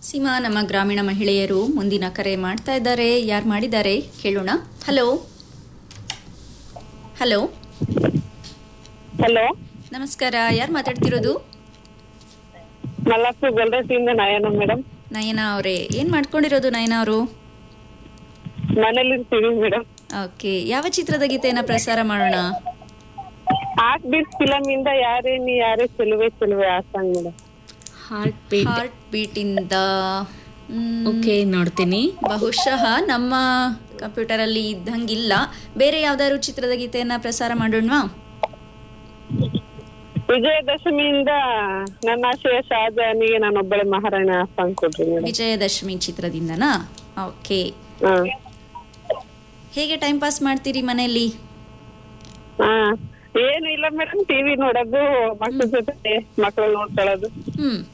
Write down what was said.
ಸೀಮಾ ನಮ್ಮ ಗ್ರಾಮೀಣ ಮಹಿಳೆಯರು ಮುಂದಿನ ಕರೆ ಮಾಡ್ತಾ ಇದ್ದಾರೆ ಯಾರು ಮಾಡಿದ್ದಾರೆ ಕೇಳೋಣ ಹಲೋ ಹಲೋ ಹಲೋ ನಮಸ್ಕಾರ ಯಾರು ಮಾತಾಡ್ತಿರೋದು ಮಲ್ಲಪ್ಪು ಗೊಲ್ರಟ್ಟಿಯಿಂದ ನಯನ ಮೇಡಮ್ ನಯನ ಅವರೇ ಏನು ಮಾಡ್ಕೊಂಡಿರೋದು ನಯನ ಅವರು ಮನೇಲಿ ಇರ್ತೀವಿ ಮೇಡಮ್ ಓಕೆ ಯಾವ ಚಿತ್ರದ ಗೀತೆಯನ್ನು ಪ್ರಸಾರ ಮಾಡೋಣ ಆರ್ಟ್ ಬೀಟ್ ಫಿಲಮ್ ಇಂದ ಯಾರೇ ನೀ ಯಾರೇ ಚೆಲುವೆ ಚೆಲುವೆ ಆ song madam heart beat heart ಬೀಟಿಂದ ಮ್, ಓಕೆ ನೋಡ್ತೀನಿ ಬಹುಶಃ ನಮ್ಮ ಕಂಪ್ಯೂಟರಲ್ಲಿ ಇದ್ದಂಗಿಲ್ಲ ಬೇರೆ ಯಾವ್ದಾದ್ರು ಚಿತ್ರದ ಗೀತೆಯನ್ನ ಪ್ರಸಾರ ಮಾಡೋಣವಾ ವಿಜಯದಶಮಿಯಿಂದ ನನ್ನ ಆಶಯ ಶಾಜಾನಿಗೆ ನಾನೊಬ್ಬಳೆ ಮಹಾರಾಣಿ ಆ ಸಾಂಗ್ ಕೊಡ್ರಿ ಮೇಡಮ್ ವಿಜಯದಶಮಿ ಚಿತ್ರದಿಂದನಾ ಓಕೆ ಹಾ ಹೇಗೆ ಟೈಮ್ ಪಾಸ್ ಮಾಡ್ತೀರಿ ಮನೆಯಲ್ಲಿ ಹಾ ಏನು ಇಲ್ಲ ಮೇಡಮ್ ಟಿವಿ ನೋಡೋದು ಮಕ್ಳ ಜೊತೆ ಮಕ್ಳು ನೋಡ್ಕೊಳ್ಳೋದು ಹ್ಮ್